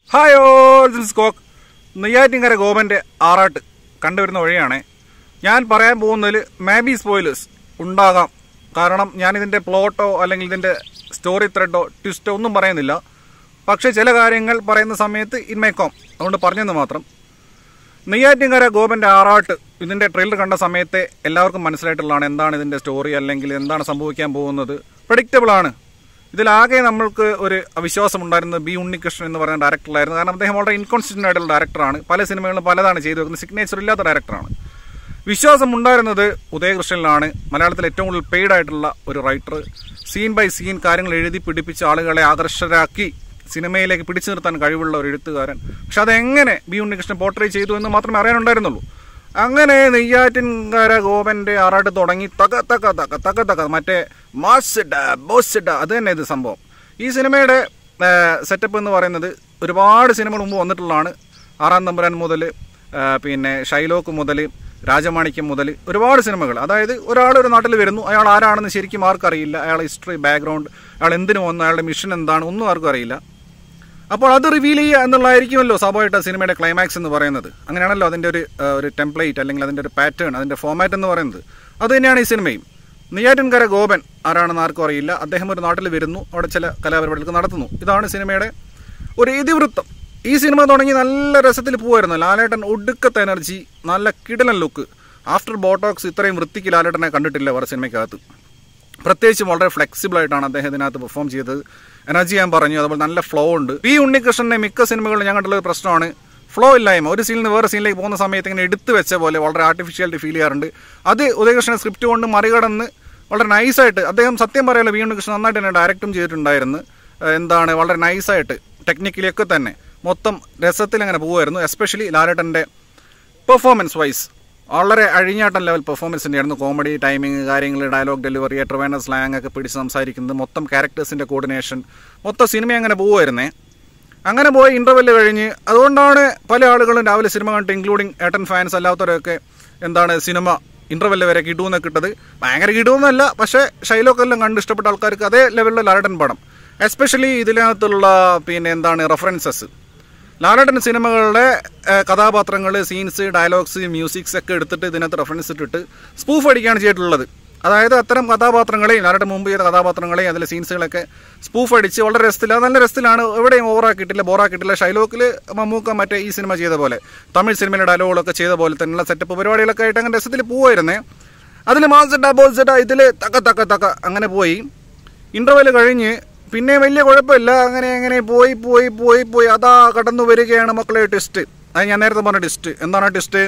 Hi all this കോക്ക് നെയ്യാറ്റിങ്കര ഗോപന്റെ ആറാട്ട് കണ്ടുവരുന്ന വഴിയാണ് ഞാൻ പറയാൻ പോകുന്നതിൽ മാബി സ്പോയിലേഴ്സ് ഉണ്ടാകാം കാരണം ഞാൻ ഇതിൻ്റെ പ്ലോട്ടോ അല്ലെങ്കിൽ ഇതിൻ്റെ സ്റ്റോറി ത്രെഡോ ട്വിസ്റ്റോ ഒന്നും പറയുന്നില്ല പക്ഷേ ചില കാര്യങ്ങൾ പറയുന്ന സമയത്ത് ഇൻ മൈ കോം അതുകൊണ്ട് പറഞ്ഞെന്ന് മാത്രം നെയ്യാറ്റിങ്കര ഗോപന്റെ ആറാട്ട് ഇതിന്റെ ട്രെയിലർ കണ്ട സമയത്തെ എല്ലാവർക്കും മനസ്സിലായിട്ടുള്ളതാണ് എന്താണ് ഇതിന്റെ സ്റ്റോറി അല്ലെങ്കിൽ എന്താണ് സംഭവിക്കാൻ പോകുന്നത് പ്രഡിക്റ്റബിൾ ആണ് ഇതിലാകെ നമ്മൾക്ക് ഒരു അവിശ്വാസം ഉണ്ടായിരുന്നത് ബി ഉണ്ണികൃഷ്ണൻ എന്ന് പറയുന്ന ഡയറക്ടറായിരുന്നു കാരണം അദ്ദേഹം വളരെ ഇൻകോൺസിസ്റ്റന്റ് ആയിട്ടുള്ള ഡയറക്ടറാണ് പല സിനിമകളും പലതാണ് ചെയ്തു വെക്കുന്നത് സിഗ്നേച്ചർ ഇല്ലാത്ത ഡയറക്ടറാണ് വിശ്വാസം ഉണ്ടായിരുന്നത് ഉദയകൃഷ്ണനിലാണ് മലയാളത്തിൽ ഏറ്റവും കൂടുതൽ പെയ്ഡ് ആയിട്ടുള്ള ഒരു റൈറ്റർ സീൻ ബൈ സീൻ കാര്യങ്ങൾ എഴുതി പിടിപ്പിച്ച് ആളുകളെ ആകർഷകരാക്കി സിനിമയിലേക്ക് പിടിച്ചു നിർത്താൻ കഴിവുള്ള ഒരു എഴുത്തുകാരൻ പക്ഷെ അതെങ്ങനെ ബി ഉണ്ണികൃഷ്ണൻ പോർട്രേ ചെയ്തു എന്ന് മാത്രമേ അറിയാനുണ്ടായിരുന്നുള്ളൂ അങ്ങനെ നെയ്യാറ്റിൻകര ഗോപന്റെ ആറാട്ട് തുടങ്ങി തക തക തക തക തക മറ്റേ മാസിഡ ബോസിഡ അത് തന്നെ ഇത് സംഭവം ഈ സിനിമയുടെ സെറ്റപ്പ് എന്ന് പറയുന്നത് ഒരുപാട് സിനിമകൾ മുമ്പ് വന്നിട്ടുള്ളതാണ് ആറാം തമ്പുരാൻ മുതൽ പിന്നെ ഷൈലോക്ക് മുതൽ രാജമാണിക്യം മുതൽ ഒരുപാട് സിനിമകൾ അതായത് ഒരാൾ ഒരു നാട്ടിൽ വരുന്നു അയാൾ ആരാണെന്ന് ശരിക്കും ആർക്കും അറിയില്ല അയാളെ ഹിസ്റ്ററി ബാക്ക്ഗ്രൗണ്ട് അയാൾ എന്തിനു വന്നു അയാളുടെ മിഷൻ എന്താണ് ഒന്നും ആർക്കും അറിയില്ല അപ്പോൾ അത് റിവീൽ ചെയ്യുക എന്നുള്ളതായിരിക്കുമല്ലോ സ്വാഭാവികമായിട്ട് സിനിമയുടെ ക്ലൈമാക്സ് എന്ന് പറയുന്നത് അങ്ങനെയാണല്ലോ അതിൻ്റെ ഒരു ആ, ഒരു ടെംപ്ലേറ്റ് അല്ലെങ്കിൽ അതിൻ്റെ ഒരു പാറ്റേൺ അതിൻ്റെ ഫോമാറ്റ് എന്ന് പറയുന്നത് അത് തന്നെയാണ് ഈ സിനിമയും നെയ്യാറ്റിൻകര ഗോപൻ ആരാണെന്ന് ആർക്കും അറിയില്ല അദ്ദേഹം ഒരു നാട്ടിൽ വരുന്നു അവിടെ ചില കലാപരിപാടികൾ നടത്തുന്നു ഇതാണ് സിനിമയുടെ ഒരു ഇതിവൃത്തം ഈ സിനിമ തുടങ്ങി നല്ല രസത്തിൽ പോവായിരുന്നു ലാലേട്ടൻ ഒടുക്കത്തെ എനർജി നല്ല കിടലൻ ലുക്ക് ആഫ്റ്റർ ബോട്ടോക്സ് ഇത്രയും വൃത്തിക്ക് ലാലേട്ടനെ കണ്ടിട്ടില്ല വേറെ സിനിമയ്ക്കകത്ത് പ്രത്യേകിച്ച് വളരെ ഫ്ലെക്സിബിൾ ആയിട്ടാണ് അദ്ദേഹം ഇതിനകത്ത് പെർഫോം ചെയ്തത് എനർജി ഞാൻ പറഞ്ഞു അതുപോലെ നല്ല ഫ്ലോ ഉണ്ട് പി ഉണ്ണികൃഷ്ണന്റെ മിക്ക സിനിമകളിലും ഞാൻ കണ്ടുള്ള ഒരു പ്രശ്നമാണ് ഫ്ലോ ഇല്ലായ്മ ഒരു സീനിൽ നിന്ന് വേറെ സീനിലേക്ക് പോകുന്ന സമയത്ത് ഇങ്ങനെ എടുത്തു വെച്ച പോലെ വളരെ ആർട്ടിഫിഷ്യാലിറ്റി ഫീൽ ചെയ്യാറുണ്ട് അത് ഉദയകൃഷ്ണൻ സ്ക്രിപ്റ്റ് കൊണ്ട് മറികടന്ന് വളരെ നൈസായിട്ട് അദ്ദേഹം സത്യം പറയാലോ വി ഉണ്ണികൃഷ്ണൻ നന്നായിട്ട് തന്നെ ഡയറക്റ്റും ചെയ്തിട്ടുണ്ടായിരുന്നു ഏഹ് എന്താണ് വളരെ നൈസായിട്ട് ടെക്നിക്കലിയൊക്കെ തന്നെ മൊത്തം രസത്തിൽ അങ്ങനെ പോകുമായിരുന്നു എസ്പെഷ്യലി ലാലേട്ടൻ്റെ പെർഫോമൻസ് വൈസ് വളരെ അഴിഞ്ഞാട്ടം ലെവൽ പെർഫോമൻസ് തന്നെയായിരുന്നു കോമഡി ടൈമിങ് കാര്യങ്ങൾ ഡയലോഗ് ഡെലിവറി ട്രിവേണ്ട സ്ലാങ് ഒക്കെ പിടിച്ച് സംസാരിക്കുന്നത് മൊത്തം ക്യാരക്ടേഴ്സിൻ്റെ കോർഡിനേഷൻ മൊത്തം സിനിമ അങ്ങനെ പോകുമായിരുന്നേ അങ്ങനെ പോയി ഇൻ്റർവെല് കഴിഞ്ഞ് അതുകൊണ്ടാണ് പല ആളുകളും രാവിലെ സിനിമ കണ്ടിട്ട് ഇൻക്ലൂഡിങ് ഏട്ടൻ ഫാൻസ് അല്ലാത്തവരൊക്കെ എന്താണ് സിനിമ ഇൻ്റർവെല് വരെ കിട്ടുമെന്ന് കിട്ടത് ഭയങ്കര കിട്ടുമെന്നല്ല പക്ഷേ ഷൈലോക്ക് എല്ലാം കണ്ട് ഇഷ്ടപ്പെട്ട ആൾക്കാർക്ക് അതേ ലെവലിൽ ലാലട്ടൻ പടം എസ്പെഷ്യലി ഇതിനകത്തുള്ള പിന്നെ എന്താണ് റെഫറൻസസ് ലാലേട്ടൻ സിനിമകളുടെ കഥാപാത്രങ്ങൾ സീൻസ് ഡയലോഗ്സ് മ്യൂസിക്സ് ഒക്കെ എടുത്തിട്ട് ഇതിനകത്ത് റെഫറൻസ് ഇട്ടിട്ട് സ്പൂഫ് അടിക്കുകയാണ് ചെയ്തിട്ടുള്ളത് അതായത് അത്തരം കഥാപാത്രങ്ങളെയും ലാലേട്ടൻ മുമ്പ് ചെയ്ത കഥാപാത്രങ്ങളെയും അതിലെ സീൻസുകളൊക്കെ സ്പൂഫ് അടിച്ച് വളരെ രസത്തിൽ അത് നല്ല രസത്തിലാണ് എവിടെയും ഓവറാക്കിയിട്ടില്ല ബോറാക്കിയിട്ടില്ല ഷൈലോക്കിൽ മമ്മൂക്ക മറ്റേ ഈ സിനിമ ചെയ്ത പോലെ തമിഴ് സിനിമയിലെ ഡയലോഗുകളൊക്കെ ചെയ്ത പോലെ തന്നെയുള്ള സെറ്റപ്പ് പരിപാടികളൊക്കെ ആയിട്ട് അങ്ങനെ രസത്തിൽ പോവായിരുന്നേ അതിൽ മാസഡ ബോൾസഡ ഇതിൽ തക്ക തക്ക തക്ക അങ്ങനെ പോയി ഇന്റർവെൽ കഴിഞ്ഞ് പിന്നെ വലിയ കുഴപ്പമില്ല അങ്ങനെ അങ്ങനെ പോയി പോയി പോയി പോയി അതാ കടന്നു വരികയാണ് മക്കളെ ടെസ്റ്റ് അത് ഞാൻ നേരത്തെ പറഞ്ഞ ടെസ്റ്റ് എന്താണ് ടെസ്റ്റ്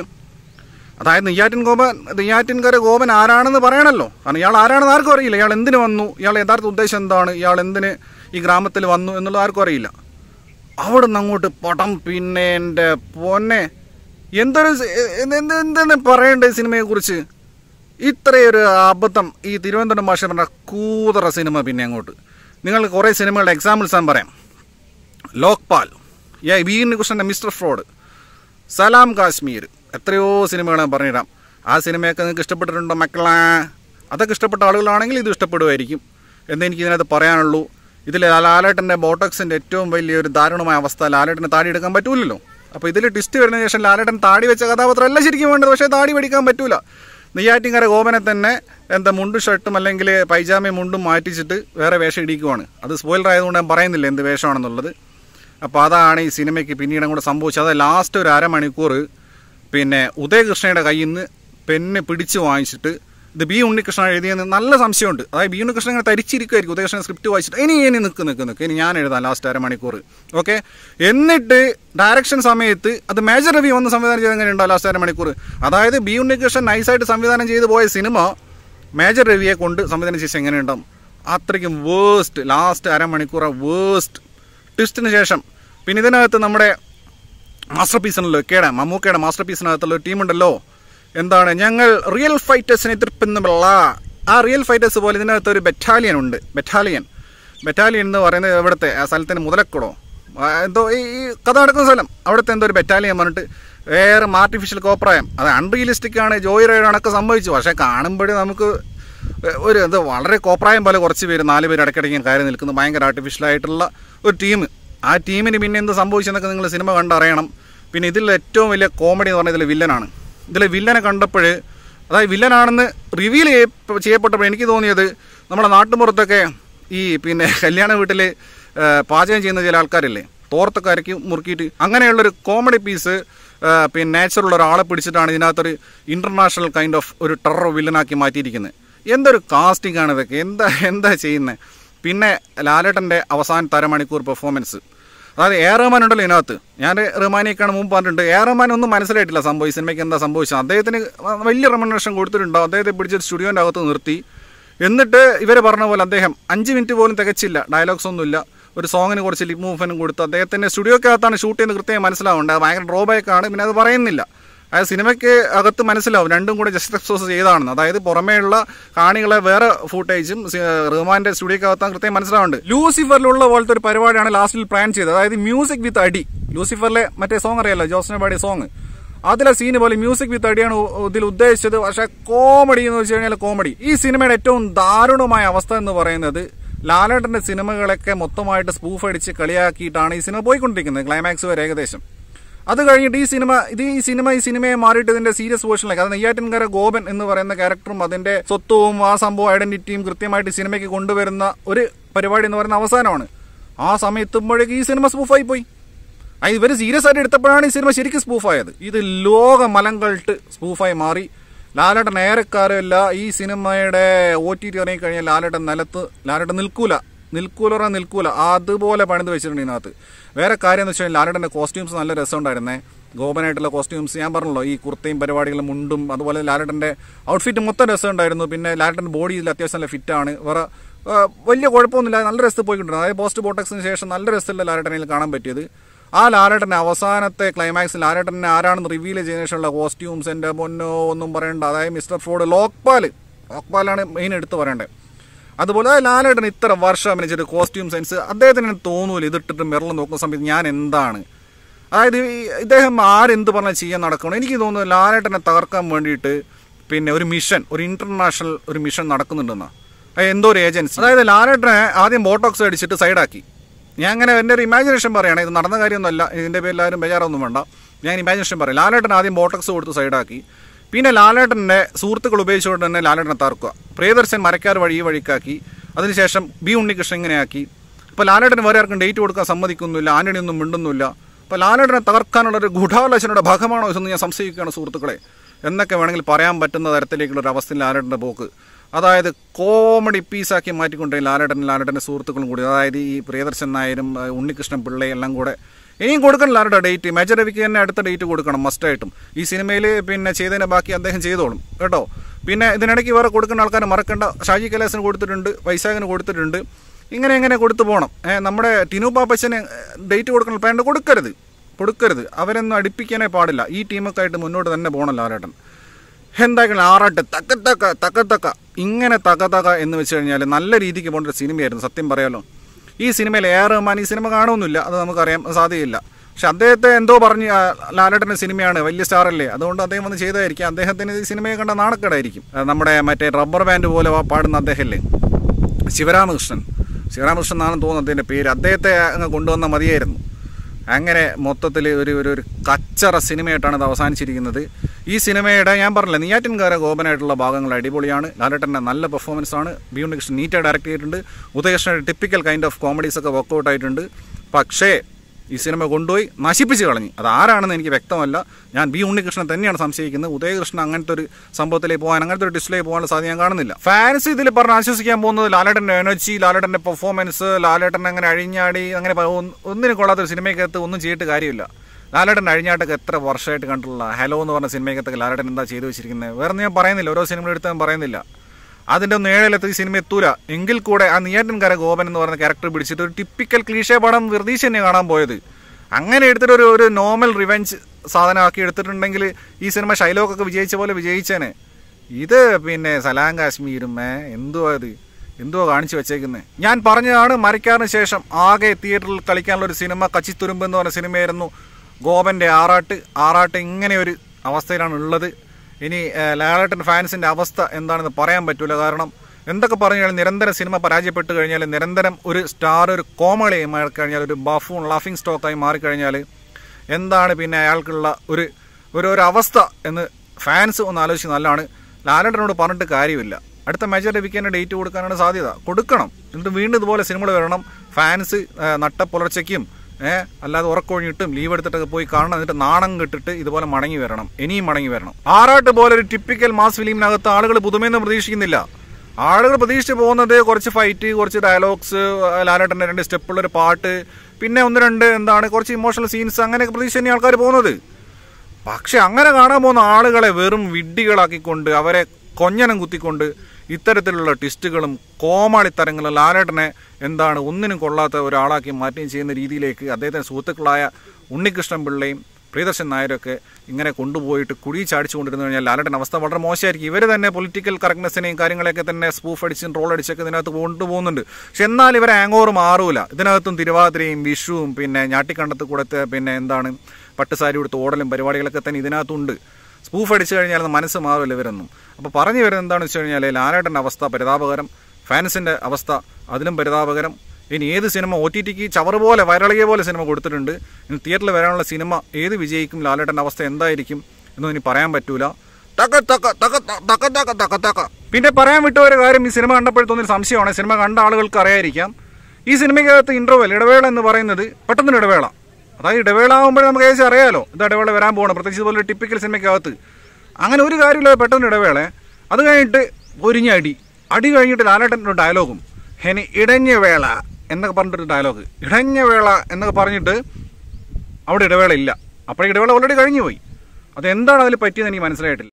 അതായത് നെയ്യാറ്റിൻ ഗോപൻ നെയ്യാറ്റിൻകര ഗോപൻ ആരാണെന്ന് പറയണല്ലോ കാരണം ഇയാൾ ആരാണെന്ന് ആർക്കും അറിയില്ല ഇയാൾ എന്തിനു വന്നു ഇയാൾ യഥാർത്ഥ ഉദ്ദേശം എന്താണ് ഇയാൾ എന്തിന് ഈ ഗ്രാമത്തിൽ വന്നു എന്നുള്ളത് ആർക്കും അറിയില്ല അവിടെ നിന്ന് അങ്ങോട്ട് പടം പിന്നെ എൻ്റെ പൊന്നെ എന്തൊരു സി- എന്ത് എന്ത് എന്താണ് പറയേണ്ടത് സിനിമയെ കുറിച്ച് ഇത്രയൊരു അബദ്ധം ഈ തിരുവനന്തപുരം ഭാഷ പറഞ്ഞ കൂതറ സിനിമ പിന്നെ അങ്ങോട്ട് നിങ്ങൾ കുറേ സിനിമകളുടെ എക്സാമ്പിൾസ് ഞാൻ പറയാം ലോക്പാൽ യാ വി ഉണ്ണികൃഷ്ണൻ്റെ മിസ്റ്റർ ഫ്രോഡ് സലാം കാശ്മീർ എത്രയോ സിനിമകൾ ഞാൻ പറഞ്ഞുതരാം ആ സിനിമയൊക്കെ നിങ്ങൾക്ക് ഇഷ്ടപ്പെട്ടിട്ടുണ്ടോ മക്കളെ അതൊക്കെ ഇഷ്ടപ്പെട്ട ആളുകളാണെങ്കിൽ ഇത് ഇഷ്ടപ്പെടുമായിരിക്കും എന്ന് എനിക്ക് ഇതിനകത്ത് പറയാനുള്ളൂ ഇതിൽ ലാലേട്ടൻ്റെ ബോട്ടക്സിൻ്റെ ഏറ്റവും വലിയൊരു ദാരുണമായ അവസ്ഥ ലാലേട്ടന് താടി എടുക്കാൻ പറ്റൂലല്ലോ അപ്പോൾ ഇതിൽ ട്വിസ്റ്റ് വരുന്നതിന് ശേഷം ലാലേട്ടൻ താടി വെച്ച കഥാപാത്രം അല്ല ശരിക്കും വേണ്ടത് പക്ഷേ താടി പഠിക്കാൻ പറ്റൂല നെയ്യാറ്റിങ്കര ഗോപനെ തന്നെ എന്താ മുണ്ടും ഷർട്ടും അല്ലെങ്കിൽ പൈജാമയും മുണ്ടും മാറ്റിച്ചിട്ട് വേറെ വേഷം ഇടിക്കുവാണ് അത് സ്പോയിലർ ആയതുകൊണ്ട് ഞാൻ പറയുന്നില്ല എന്ത് വേഷമാണെന്നുള്ളത് അപ്പോൾ അതാണ് ഈ സിനിമയ്ക്ക് പിന്നീട് അങ്ങോട്ട് സംഭവിച്ചത് അത് ലാസ്റ്റ് ഒരു അരമണിക്കൂർ പിന്നെ ഉദയകൃഷ്ണയുടെ കയ്യിൽ നിന്ന് പെണ്ണ് പിടിച്ച് വാങ്ങിച്ചിട്ട് ഇത് ബി ഉണ്ണികൃഷ്ണൻ എഴുതിയെന്ന് നല്ല സംശയമുണ്ട് അതായത് ബി ഉണ്ണികൃഷ്ണൻ ഇങ്ങനെ തരിച്ചിരിക്കുമായിരിക്കും ഉദയകൃഷ്ണൻ സ്ക്രിപ്റ്റ് വായിച്ചിട്ട് ഇനി ഇനി നിൽക്ക് നിൽക്ക് നിൽക്ക് ഇനി ഞാൻ എഴുതാം ലാസ്റ്റ് അരമണിക്കൂർ ഓക്കെ എന്നിട്ട് ഡയറക്ഷൻ സമയത്ത് അത് മേജർ രവി വന്ന് സംവിധാനം ചെയ്ത് എങ്ങനെ ഉണ്ടാവും ലാസ്റ്റ് അരമണിക്കൂർ അതായത് ബി ഉണ്ണികൃഷ്ണൻ നൈസായിട്ട് സംവിധാനം ചെയ്ത് പോയ സിനിമ മേജർ രവിയെ കൊണ്ട് സംവിധാനം ചെയ്ത് എങ്ങനെ ഉണ്ടാവും അത്രയ്ക്കും വേസ്റ്റ് ലാസ്റ്റ് അരമണിക്കൂർ വേസ്റ്റ് ട്വിസ്റ്റിന് ശേഷം പിന്നെ ഇതിനകത്ത് നമ്മുടെ മാസ്റ്റർ പീസിനല്ലോ കേടാ മമ്മൂക്കയുടെ മാസ്റ്റർ പീസിനകത്തുള്ള ഒരു ടീമുണ്ടല്ലോ എന്താണ് ഞങ്ങൾ റിയൽ ഫൈറ്റേഴ്സിനെ എതിർപ്പെന്നുമുള്ള ആ റിയൽ ഫൈറ്റേഴ്സ് പോലെ ഇതിനകത്ത് ഒരു ബറ്റാലിയൻ ഉണ്ട് ബറ്റാലിയൻ ബറ്റാലിയൻ എന്ന് പറയുന്നത് ഇവിടുത്തെ ആ സ്ഥലത്തിന് മുതലക്കുടോ ആ, എന്തോ ഈ ഈ കഥ നടക്കുന്ന സ്ഥലം അവിടുത്തെ എന്തോ ഒരു ബറ്റാലിയൻ പറഞ്ഞിട്ട് വേറെ ആർട്ടിഫിഷ്യൽ കോപ്രായം അത് അൺറിയലിസ്റ്റിക് ആണ് ജോയ് റൈഡ് അണക്ക് സംഭവിച്ചു പക്ഷേ കാണുമ്പോഴേ നമുക്ക് ഒരു ഇത് വളരെ കോപ്രായം പോലെ കുറച്ച് പേര് നാല് പേര് ഇടയ്ക്കിടയ്ക്ക് ഇങ്ങനെ കയറി നിൽക്കുന്നു ഭയങ്കര ആർട്ടിഫിഷ്യൽ ആയിട്ടുള്ള ഒരു ടീം ആ ടീമിന് പിന്നെ എന്ത് സംഭവിച്ചെന്നൊക്കെ നിങ്ങൾ സിനിമ കണ്ടറിയണം പിന്നെ ഇതിൽ ഏറ്റവും വലിയ കോമഡി എന്ന് പറഞ്ഞാൽ ഇതിലെ വില്ലനാണ് ഇതിലെ വില്ലനെ കണ്ടപ്പോൾ അതായത് വില്ലനാണെന്ന് റിവീൽ ചെയ്യപ്പെട്ടപ്പോൾ എനിക്ക് തോന്നിയത് നമ്മുടെ നാട്ടുമ്പുറത്തൊക്കെ ഈ പിന്നെ കല്യാണ വീട്ടിൽ പാചകം ചെയ്യുന്ന ചില ആൾക്കാരില്ലേ തോർത്തൊക്കെ അരക്കി മുറുക്കിയിട്ട് അങ്ങനെയുള്ളൊരു കോമഡി പീസ് പിന്നെ നാച്ചുറൽ ഒരാളെ പിടിച്ചിട്ടാണ് ഇതിനകത്തൊരു ഇൻ്റർനാഷണൽ കൈൻഡ് ഓഫ് ഒരു ടെറർ വില്ലനാക്കി മാറ്റിയിരിക്കുന്നത് എന്തൊരു കാസ്റ്റിംഗ് ആണ് ഇതൊക്കെ എന്താ എന്താ ചെയ്യുന്നത് പിന്നെ ലാലേട്ടൻ്റെ അവസാന തരമണിക്കൂർ പെർഫോമൻസ് അതായത് എ റഹ്മാൻ ഉണ്ടല്ലോ ഇതിനകത്ത് ഞാൻ റഹ്മാനെയൊക്കെയാണ് മുമ്പ് പറഞ്ഞിട്ടുണ്ട് എ റഹ്മാൻ ഒന്നും മനസ്സിലായിട്ടില്ല സംഭവം ഈ സിനിമയ്ക്ക് എന്താ സംഭവിച്ചത് അദ്ദേഹത്തിന് വലിയ റെമനറേഷൻ കൊടുത്തിട്ടുണ്ടോ അദ്ദേഹത്തെ പിടിച്ച് സ്റ്റുഡിയോൻ്റെ അകത്ത് നിർത്തി എന്നിട്ട് ഇവർ പറഞ്ഞ പോലെ അദ്ദേഹം അഞ്ച് മിനിറ്റ് പോലും തികച്ചില്ല ഡയലോഗ്സ് ഒന്നുമില്ല ഒരു സോങ്ങിന് കുറച്ച് ലിപ് മൂവ്മെൻറ്റും കൊടുത്തു അദ്ദേഹത്തിൻ്റെ സ്റ്റുഡിയോക്കകത്താണ് ഷൂട്ട് ചെയ്യുന്നത് കൃത്യമായി മനസ്സിലാവുന്നുണ്ട് അത് ഭയങ്കര ഡ്രോബാക്ക് ആണ് പിന്നെ അത് പറയുന്നില്ല അതായത് സിനിമയ്ക്ക് അകത്ത് മനസ്സിലാവും രണ്ടും കൂടെ ജസ്റ്റ് എക്സോസ് ചെയ്താണെന്ന് അതായത് പുറമേയുള്ള കാണികളെ വേറെ ഫൂട്ടേജും റഹ്മാന്റെ സ്റ്റുഡിയോക്കകത്താണ് കൃത്യം മനസ്സിലാവുന്നുണ്ട് ലൂസിഫറിലുള്ള പോലത്തെ ഒരു പരിപാടിയാണ് ലാസ്റ്റിൽ പ്ലാൻ ചെയ്തത് അതായത് മ്യൂസിക് വിത്ത് അടി ലൂസിഫറിലെ മറ്റേ സോങ് അറിയാലോ ജോസിനെ പാടിയ സോങ് അതിലെ സീന് പോലെ മ്യൂസിക് വിത്ത് അടിയാണ് ഉ- ഇതിൽ ഉദ്ദേശിച്ചത് പക്ഷെ കോമഡി എന്ന് വെച്ച് കഴിഞ്ഞാൽ കോമഡി ഈ സിനിമയുടെ ഏറ്റവും ദാരുണമായ അവസ്ഥ എന്ന് പറയുന്നത് ലാലേട്ടന്റെ സിനിമകളൊക്കെ മൊത്തമായിട്ട് സ്പൂഫ് അടിച്ച് കളിയാക്കിയിട്ടാണ് ഈ സിനിമ പോയിക്കൊണ്ടിരിക്കുന്നത് ക്ലൈമാക്സ് വരെ ഏകദേശം അത് കഴിഞ്ഞിട്ട് ഈ സിനിമ ഇത് ഈ സിനിമ ഈ സിനിമയെ മാറിയിട്ട് ഇതിന്റെ സീരിയസ് വേർഷനിലേക്ക് അതായത് നെയ്യാറ്റിൻകര ഗോപൻ എന്ന് പറയുന്ന ക്യാരക്ടറും അതിന്റെ സ്വത്വവും ആ സംഭവം ഐഡന്റിറ്റിയും കൃത്യമായിട്ട് ഈ സിനിമയ്ക്ക് കൊണ്ടുവരുന്ന ഒരു പരിപാടി എന്ന് പറയുന്ന അവസാനമാണ് ആ സമയത്തുമ്പോഴേക്ക് ഈ സിനിമ സ്പൂഫായി പോയി അത് ഇവർ സീരിയസ് ആയിട്ട് എടുത്തപ്പോഴാണ് ഈ സിനിമ ശരിക്കും സ്പൂഫായത് ഇത് ലോക മലങ്കൾട്ട് സ്പൂഫായി മാറി ലാലേട്ടൻ ഏറെക്കാരമില്ല ഈ സിനിമയുടെ ഒ ടി ടി ഇറങ്ങിക്കഴിഞ്ഞാൽ ലാലേട്ടൻ നിലത്ത് ലാലേട്ടൻ നിൽക്കൂല നിൽക്കൂലറ നിൽക്കൂല അതുപോലെ പണിത് വെച്ചിട്ടുണ്ട് ഇതിനകത്ത് വേറെ കാര്യം എന്ന് വെച്ചാൽ ലാലേട്ടൻ്റെ കോസ്റ്റ്യൂംസ് നല്ല രസമുണ്ടായിരുന്നേ ഗോപനായിട്ടുള്ള കോസ്റ്റ്യൂംസ് ഞാൻ പറഞ്ഞല്ലോ ഈ കുർത്തയും പരിപാടികളും മുണ്ടും അതുപോലെ ലാലേട്ടൻ്റെ ഔട്ട്ഫിറ്റ് മൊത്തം രസമുണ്ടായിരുന്നു പിന്നെ ലാലേട്ടൻ്റെ ബോഡി ഇതിൽ അത്യാവശ്യം നല്ല ഫിറ്റാണ് വേറെ ആ, വലിയ കുഴപ്പമൊന്നുമില്ല നല്ല രസത്തിൽ പോയിക്കൊണ്ടിരുന്നു അതായത് പോസ്റ്റ് ബോട്ടക്സിന് ശേഷം നല്ല രസത്തിലുള്ള ലാലേട്ടനിൽ കാണാൻ പറ്റിയത് ആ ലാലേട്ടൻ്റെ അവസാനത്തെ ക്ലൈമാക്സിൽ ലാലേട്ടനെ ആരാണെന്ന് റിവീൽ ചെയ്തതിനു ശേഷമുള്ള കോസ്റ്റ്യൂംസ് എൻ്റെ പൊന്നോ ഒന്നും പറയണ്ട അതായത് മിസ്റ്റർ ഫോർഡ് ലോക്പാൽ ലോക്പാലാണ് മെയിൻ എടുത്ത് പറയേണ്ടത് അതുപോലെ ലാലേട്ടൻ ഇത്ര വർഷം അഭിനയിച്ചൊരു കോസ്റ്റ്യൂം സെൻസ് അദ്ദേഹത്തിന് തോന്നൂല ഇതിട്ടിട്ട് മിറൽ നോക്കുന്ന സമയത്ത് ഞാൻ എന്താണ് അതായത് ഈ ഇദ്ദേഹം ആരെന്ത് പറഞ്ഞാൽ ചെയ്യാൻ നടക്കണം എനിക്ക് തോന്നുന്നു ലാലേട്ടനെ തകർക്കാൻ വേണ്ടിയിട്ട് പിന്നെ ഒരു മിഷൻ ഒരു ഇന്റർനാഷണൽ ഒരു മിഷൻ നടക്കുന്നുണ്ടെന്നാ അത് എന്തോ ഒരു ഏജൻസി അതായത് ലാലേട്ടനെ ആദ്യം ബോട്ടോക്സ് അടിച്ചിട്ട് സൈഡാക്കി ഞാൻ അങ്ങനെ എൻ്റെ ഒരു ഇമാജിനേഷൻ പറയുകയാണ് ഇത് നടന്ന കാര്യമൊന്നുമല്ല ഇതിൻ്റെ പേരിൽ ആരും ബേജാറൊന്നും വേണ്ട ഞാൻ ഇമാജിനേഷൻ പറയാം ലാലേട്ടൻ ആദ്യം ബോട്ടോക്സ് കൊടുത്ത് സൈഡാക്കി പിന്നെ ലാലേട്ടൻ്റെ സുഹൃത്തുക്കൾ ഉപയോഗിച്ചുകൊണ്ട് തന്നെ ലാലേട്ടനെ തകർക്കുക പ്രിയദർശൻ മരക്കാർ വഴി ഈ വഴിക്കാക്കി അതിനുശേഷം ബി ഉണ്ണികൃഷ്ണൻ ഇങ്ങനെയാക്കി അപ്പോൾ ലാലേട്ടന് വേറെ ആർക്കും ഡേറ്റ് കൊടുക്കാൻ സമ്മതിക്കുന്നില്ല ആന്റണി ഒന്നും മിണ്ടുന്നില്ല അപ്പോൾ ലാലേട്ടനെ തകർക്കാനുള്ള ഒരു ഗൂഢാലോചനയുടെ ഭാഗമാണോ ഇതെന്ന് ഞാൻ സംശയിക്കുകയാണ് സുഹൃത്തുക്കളെ എന്നൊക്കെ വേണമെങ്കിൽ പറയാൻ പറ്റുന്ന തരത്തിലേക്കുള്ള ഒരു അവസ്ഥയിൽ ലാലേട്ടൻ്റെ പോക്ക് അതായത് കോമഡി പീസാക്കി മാറ്റിക്കൊണ്ടേ ലാലേട്ടൻ ലാലേട്ടൻ്റെ സുഹൃത്തുക്കളും കൂടി അതായത് ഈ പ്രിയദർശൻ നായരും ആ, ഉണ്ണികൃഷ്ണൻ പിള്ളയും എല്ലാം കൂടെ ഇനിയും കൊടുക്കണം ലാരുടെ ഡേറ്റ് മേജർ രവിക്ക് തന്നെ അടുത്ത ഡേറ്റ് കൊടുക്കണം മസ്റ്റായിട്ടും ഈ സിനിമയിൽ പിന്നെ ചെയ്തതിനെ ബാക്കി അദ്ദേഹം ചെയ്തോളും കേട്ടോ പിന്നെ ഇതിനിടയ്ക്ക് വേറെ കൊടുക്കുന്ന ആൾക്കാർ മറക്കേണ്ട ഷാജി കൈലാസിന് കൊടുത്തിട്ടുണ്ട് വൈശാഖിന് കൊടുത്തിട്ടുണ്ട് ഇങ്ങനെ എങ്ങനെ കൊടുത്തു പോകണം ഏ, നമ്മുടെ ടിനു പാപ്പച്ചന് ഡേറ്റ് കൊടുക്കണം വേണ്ട കൊടുക്കരുത് കൊടുക്കരുത് അവരൊന്നും അടുപ്പിക്കാനേ പാടില്ല ഈ ടീമൊക്കെ ആയിട്ട് മുന്നോട്ട് തന്നെ പോകണം ലാലേട്ടൻ എന്തായാലും ആറാട്ട് തക്ക തക്ക തക്ക തക്ക ഇങ്ങനെ തക്ക തക്ക എന്ന് വെച്ച് കഴിഞ്ഞാൽ നല്ല രീതിക്ക് പോകേണ്ട ഒരു സിനിമയായിരുന്നു സത്യം പറയാലോ ഈ സിനിമയിൽ എ ആർ റഹ്മാൻ ഈ സിനിമ കാണുമൊന്നുമില്ല അത് നമുക്കറിയാം സാധ്യതയില്ല പക്ഷെ അദ്ദേഹത്തെ എന്തോ പറഞ്ഞ് ആ, ലാലേട്ടൻ്റെ സിനിമയാണ് വലിയ സ്റ്റാർ അല്ലേ അതുകൊണ്ട് അദ്ദേഹം വന്ന് ചെയ്തതായിരിക്കും അദ്ദേഹത്തിന് ഈ സിനിമയെ കണ്ട നാണക്കേടായിരിക്കും ആ, നമ്മുടെ മറ്റേ റബ്ബർ ബാൻഡ് പോലെ പാടുന്ന അദ്ദേഹമല്ലേ ശിവരാമകൃഷ്ണൻ ശിവരാമകൃഷ്ണൻ എന്നാണെന്ന് തോന്നുന്നു അദ്ദേഹത്തിൻ്റെ പേര് അദ്ദേഹത്തെ അങ്ങ് കൊണ്ടുവന്നാൽ മതിയായിരുന്നു അങ്ങനെ മൊത്തത്തിൽ ഒരു ഒരു ഒരു കച്ചറ സിനിമയായിട്ടാണ് ഇത് അവസാനിച്ചിരിക്കുന്നത് ഈ സിനിമയുടെ ഞാൻ പറഞ്ഞില്ല നെയ്യാറ്റിൻകാര ഗോപനായിട്ടുള്ള ഭാഗങ്ങൾ അടിപൊളിയാണ് ലാലേട്ടൻ്റെ നല്ല പെർഫോമൻസ് ആണ് ബി ഉണ്ണികൃഷ്ണൻ നീറ്റായി ഡയറക്റ്റ് ചെയ്തിട്ടുണ്ട് ഉദയകൃഷ്ണൻ്റെ ടിപ്പിക്കൽ കൈൻഡ് ഓഫ് കോമഡീസ് ഒക്കെ വർക്കൗട്ട് ആയിട്ടുണ്ട് പക്ഷേ ഈ സിനിമ കൊണ്ടുപോയി നശിപ്പിച്ച് കളഞ്ഞു അത് ആരാണെന്ന് എനിക്ക് വ്യക്തമല്ല ഞാൻ ബി ഉണ്ണികൃഷ്ണൻ തന്നെയാണ് സംശയിക്കുന്നത് ഉദയകൃഷ്ണൻ അങ്ങനത്തെ ഒരു സംഭവത്തിലേക്ക് പോകാൻ അങ്ങനത്തെ ഒരു ഡിസ്പ്ലേ പോകാനുള്ള സാധ്യത ഞാൻ കാണുന്നില്ല ഫാൻസ് ഇതിൽ പറഞ്ഞ് ആശ്വസിക്കാൻ പോകുന്നത് ലാലേട്ടൻ്റെ എനർജി ലാലേട്ടൻ്റെ പെർഫോമൻസ് ലാലേട്ടൻ അങ്ങനെ അഴിഞ്ഞാടി അങ്ങനെ പ- ഒന്ന് ഒന്നിനും കൊള്ളാത്തൊരു സിനിമയ്ക്കകത്ത് ഒന്നും ചെയ്തിട്ട് കാര്യമില്ല ലാലേട്ടൻ അഴിഞ്ഞാട്ടൊക്കെ എത്ര വർഷമായിട്ട് കണ്ടിട്ടുള്ള ഹലോ എന്ന് പറഞ്ഞ സിനിമയ്ക്കകത്തൊക്കെ ലാലേട്ടൻ എന്താ ചെയ്തു വെച്ചിരിക്കുന്നത് വേറെ ഒന്നും ഞാൻ പറയുന്നില്ല ഓരോ സിനിമ എടുത്താൽ ഞാൻ പറയുന്നില്ല അതിൻ്റെ ഒന്ന് ഏഴിലെത്തി ഈ സിനിമ എത്തൂല എങ്കിൽ കൂടെ ആ നെയ്യാറ്റിൻകര ഗോപൻ എന്ന് പറയുന്ന ക്യാരക്ടർ പിടിച്ചിട്ട് ഒരു ടിപ്പിക്കൽ ക്ലീഷേ പടം വെറുതീശ് തന്നെ കാണാൻ പോയത് അങ്ങനെ എടുത്തിട്ട് ഒരു ഒരു നോർമൽ റിവെഞ്ച് സാധനമാക്കി എടുത്തിട്ടുണ്ടെങ്കിൽ ഈ സിനിമ ഷൈലോക്കൊക്കെ വിജയിച്ച പോലെ വിജയിച്ചേനെ ഇത് പിന്നെ സലാം കാശ്മീരും ഏ എന്തുവാ ഇത് എന്തുവാ കാണിച്ചു വെച്ചേക്കുന്നത് ഞാൻ പറഞ്ഞതാണ് മരിക്കാറിന് ശേഷം ആകെ തിയേറ്ററിൽ കളിക്കാനുള്ള ഒരു സിനിമ കച്ചിത്തുരുമ്പ് എന്ന് പറഞ്ഞ സിനിമയായിരുന്നു ഗോപന്റെ ആറാട്ട് ആറാട്ട് ഇങ്ങനെ ഒരു അവസ്ഥയിലാണ് ഉള്ളത് ഇനി ഏഹ്, ലാലേട്ടൻ ഫാൻസിന്റെ അവസ്ഥ എന്താണെന്ന് പറയാൻ പറ്റൂല കാരണം എന്തൊക്കെ പറഞ്ഞു കഴിഞ്ഞാൽ നിരന്തരം സിനിമ പരാജയപ്പെട്ട് കഴിഞ്ഞാൽ നിരന്തരം ഒരു സ്റ്റാർ ഒരു കോമഡിയായി മാറിക്കഴിഞ്ഞാൽ ഒരു ബഫൂൺ ലാഫിംഗ് സ്റ്റോക്കായി മാറിക്കഴിഞ്ഞാൽ എന്താണ് പിന്നെ അയാൾക്കുള്ള ഒരു ഒരു ഒരു അവസ്ഥ എന്ന് ഫാൻസ് ഒന്ന് ആലോചിച്ച് നല്ലതാണ് ലാലേട്ടനോട് പറഞ്ഞിട്ട് കാര്യമില്ല അടുത്ത മേജർ ലഭിക്കേണ്ട ഡേറ്റ് കൊടുക്കാനാണ് സാധ്യത കൊടുക്കണം എന്നിട്ട് വീണ്ടും ഇതുപോലെ സിനിമകൾ വരണം ഫാൻസ് നട്ട പുലർച്ചയ്ക്കും ഏഹ് അല്ലാതെ ഉറക്കൊഴിഞ്ഞിട്ടും ലീവ് എടുത്തിട്ടൊക്കെ പോയി കാണണം എന്നിട്ട് നാണം കെട്ടിട്ട് ഇതുപോലെ മടങ്ങി വരണം ഇനിയും മടങ്ങി വരണം ആറാട്ട് പോലെ ഒരു ടിപ്പിക്കൽ മാസ് ഫിലിമിനകത്ത് ആളുകൾ പുതുമയൊന്നും പ്രതീക്ഷിക്കുന്നില്ല ആളുകൾ പ്രതീക്ഷിച്ച് പോകുന്നത് കുറച്ച് ഫൈറ്റ് കുറച്ച് ഡയലോഗ്സ് ലാലേട്ടൻ്റെ രണ്ട് സ്റ്റെപ്പുള്ള ഒരു പാട്ട് പിന്നെ ഒന്ന് രണ്ട് എന്താണ് കുറച്ച് ഇമോഷണൽ സീൻസ് അങ്ങനെയൊക്കെ പ്രതീക്ഷിച്ച് തന്നെ ആൾക്കാർ പോകുന്നത് പക്ഷെ അങ്ങനെ കാണാൻ പോകുന്ന ആളുകളെ വെറും വിഡ്ഢികളാക്കിക്കൊണ്ട് അവരെ കൊഞ്ഞനം കുത്തിക്കൊണ്ട് ഇത്തരത്തിലുള്ള ട്വിസ്റ്റുകളും കോമാളിത്തരങ്ങളും ലാലേട്ടനെ എന്താണ് ഒന്നിനും കൊള്ളാത്ത ഒരാളാക്കി മാറ്റുകയും ചെയ്യുന്ന രീതിയിലേക്ക് അദ്ദേഹത്തിന്റെ സുഹൃത്തുക്കളായ ഉണ്ണികൃഷ്ണൻ പിള്ളയും പ്രിയദർശൻ നായരൊക്കെ ഇങ്ങനെ കൊണ്ടുപോയിട്ട് കുഴി ചാടിച്ചു കൊണ്ടിരുന്നു കഴിഞ്ഞാൽ ലാലേട്ടൻ അവസ്ഥ വളരെ മോശമായിരിക്കും ഇവർ തന്നെ പൊളിറ്റിക്കൽ കറക്റ്റ്നെസ്സിനെയും കാര്യങ്ങളെയൊക്കെ തന്നെ സ്പൂഫ് അടിച്ചും ട്രോൾ അടിച്ചൊക്കെ ഇതിനകത്ത് കൊണ്ടുപോകുന്നുണ്ട് പക്ഷെ എന്നാൽ ഇവരെ ആങ്കോർ മാറൂല ഇതിനകത്തും തിരുവാതിരയും വിഷുവും പിന്നെ ഞാട്ടിക്കണ്ടത്ത് കൂടത്തെ പിന്നെ എന്താണ് പട്ടുസാരി കൊടുത്ത് ഓടലും പരിപാടികളൊക്കെ തന്നെ ഇതിനകത്തുണ്ട് സ്പൂഫ് അടിച്ചു കഴിഞ്ഞാൽ അത് മനസ്സ് മാറില്ല ഇവരൊന്നും അപ്പോൾ പറഞ്ഞു വരുന്നത് എന്താണെന്ന് വെച്ച് കഴിഞ്ഞാൽ ലാലേട്ടൻ്റെ അവസ്ഥ പരിതാപകരം ഫാൻസിൻ്റെ അവസ്ഥ അതിലും പരിതാപകരം ഇനി ഏത് സിനിമ ഒ ടി ടിക്ക് ചവറ് പോലെ വരളിയ പോലെ സിനിമ കൊടുത്തിട്ടുണ്ട് ഇനി തിയേറ്ററിൽ വരാനുള്ള സിനിമ ഏത് വിജയിക്കും ലാലേട്ടൻ്റെ അവസ്ഥ എന്തായിരിക്കും എന്നൊന്നും ഇനി പറയാൻ പറ്റൂല തക തക തക ത- തക തക തക തക. പിന്നെ പറയാൻ വിട്ട ഒരു കാര്യം ഈ സിനിമ കണ്ടപ്പോൾ തോന്നിയ സംശയമാണ് സിനിമ കണ്ട ആളുകൾക്ക് അറിയായിരിക്കാം ഈ സിനിമയ്ക്കകത്ത് ഇന്റർവെൽ ഇടവേള എന്ന് പറയുന്നത് പെട്ടെന്നൊരു ഇടവേള അതായത് ഇടവേള ആകുമ്പോഴേ നമുക്ക് ഏകദേശം അറിയാലോ ഇത് ഇടവേള വരാൻ പോകണം പ്രത്യേകിച്ച് ഇതുപോലെ ടിപ്പിക്കൽ സിനിമയ്ക്കകത്ത് അങ്ങനെ ഒരു കാര്യമില്ല പെട്ടെന്ന് ഇടവേള അത് കഴിഞ്ഞിട്ട് ഒരിഞ്ഞ അടി അടി കഴിഞ്ഞിട്ട് ലാലേട്ടൻ്റെ ഒരു ഡയലോഗും ഹെനി ഇടഞ്ഞ വേള എന്നൊക്കെ പറഞ്ഞിട്ടൊരു ഡയലോഗ് ഇടഞ്ഞ വേള എന്നൊക്കെ പറഞ്ഞിട്ട് അവിടെ ഇടവേള ഇല്ല അപ്പോഴേ ഇടവേള ഓൾറെഡി കഴിഞ്ഞു പോയി അത് എന്താണ് അതിൽ പറ്റിയെന്ന് എനിക്ക് മനസ്സിലായിട്ടില്ല